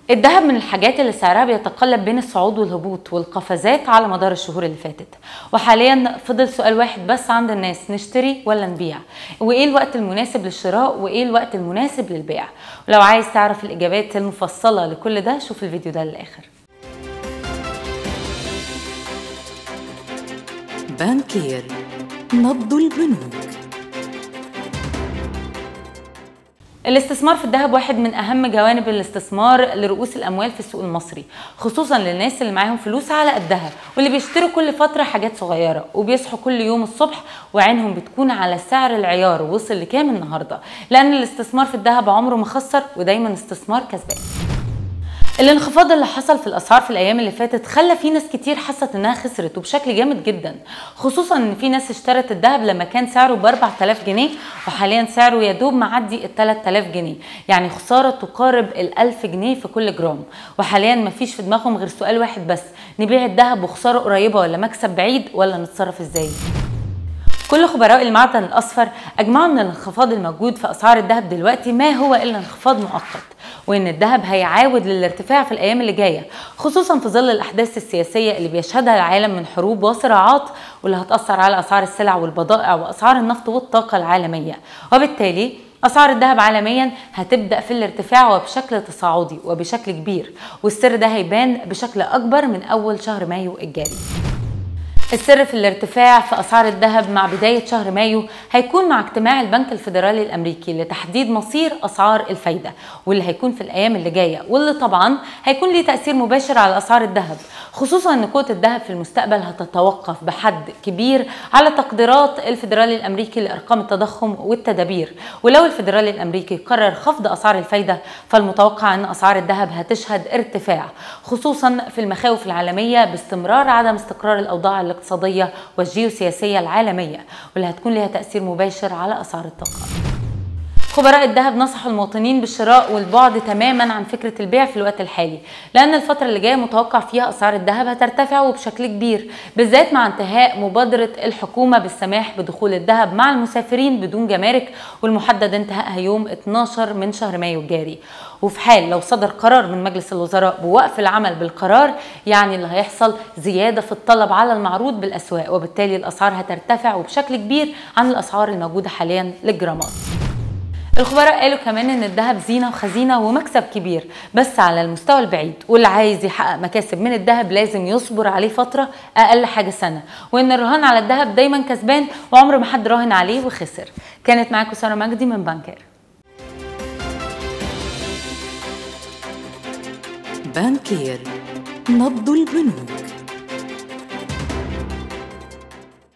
الذهب من الحاجات اللي سعرها بيتقلب بين الصعود والهبوط والقفزات على مدار الشهور اللي فاتت وحاليا فضل سؤال واحد بس عند الناس نشتري ولا نبيع وايه الوقت المناسب للشراء وايه الوقت المناسب للبيع ولو عايز تعرف الاجابات المفصله لكل ده شوف الفيديو ده للاخر بانكير نبض البنوك الاستثمار في الذهب واحد من اهم جوانب الاستثمار لرؤوس الاموال في السوق المصري خصوصا للناس اللي معاهم فلوس على قدها واللي بيشتروا كل فتره حاجات صغيره وبيصحوا كل يوم الصبح وعينهم بتكون على سعر العيار وصل لكام النهارده لان الاستثمار في الذهب عمره ما خسر ودايما استثمار كسبان الانخفاض اللي حصل في الاسعار في الايام اللي فاتت خلى في ناس كتير حست انها خسرت وبشكل جامد جدا خصوصا ان في ناس اشترت الذهب لما كان سعره ب 4000 جنيه وحاليا سعره يا دوب معدي ال 3000 جنيه يعني خساره تقارب ال 1000 جنيه في كل جرام وحاليا مفيش في دماغهم غير سؤال واحد بس نبيع الذهب بخساره قريبه ولا مكسب بعيد ولا نتصرف ازاي كل خبراء المعدن الاصفر اجمعوا ان الانخفاض الموجود في اسعار الذهب دلوقتي ما هو الا انخفاض مؤقت وان الذهب هيعاود للارتفاع في الايام اللي جايه خصوصا في ظل الاحداث السياسيه اللي بيشهدها العالم من حروب وصراعات واللي هتاثر على اسعار السلع والبضائع واسعار النفط والطاقه العالميه وبالتالي اسعار الذهب عالميا هتبدا في الارتفاع وبشكل تصاعدي وبشكل كبير والسر ده هيبان بشكل اكبر من اول شهر مايو الجاري السر في الارتفاع في اسعار الذهب مع بدايه شهر مايو هيكون مع اجتماع البنك الفيدرالي الامريكي لتحديد مصير اسعار الفايده واللي هيكون في الايام اللي جايه واللي طبعا هيكون ليه تاثير مباشر على اسعار الذهب خصوصا ان قوه الذهب في المستقبل هتتوقف بحد كبير على تقديرات الفيدرالي الامريكي لارقام التضخم والتدابير ولو الفيدرالي الامريكي قرر خفض اسعار الفايده فالمتوقع ان اسعار الذهب هتشهد ارتفاع خصوصا في المخاوف العالميه باستمرار عدم استقرار الاوضاع الاقتصاديه والجيوسياسيه العالميه واللي هتكون لها تاثير مباشر على اسعار الطاقه خبراء الذهب نصحوا المواطنين بالشراء والبعد تماما عن فكره البيع في الوقت الحالي لان الفتره اللي جايه متوقع فيها اسعار الذهب هترتفع وبشكل كبير بالذات مع انتهاء مبادره الحكومه بالسماح بدخول الذهب مع المسافرين بدون جمارك والمحدد انتهائها يوم 12 من شهر مايو الجاري وفي حال لو صدر قرار من مجلس الوزراء بوقف العمل بالقرار يعني اللي هيحصل زياده في الطلب على المعروض بالاسواق وبالتالي الاسعار هترتفع وبشكل كبير عن الاسعار الموجوده حاليا للجرامات الخبراء قالوا كمان ان الذهب زينه وخزينه ومكسب كبير بس على المستوى البعيد واللي عايز يحقق مكاسب من الذهب لازم يصبر عليه فتره اقل حاجه سنه وان الرهان على الذهب دايما كسبان وعمر ما حد راهن عليه وخسر كانت معاكم ساره مجدي من بانكير بانكير نبض البنوك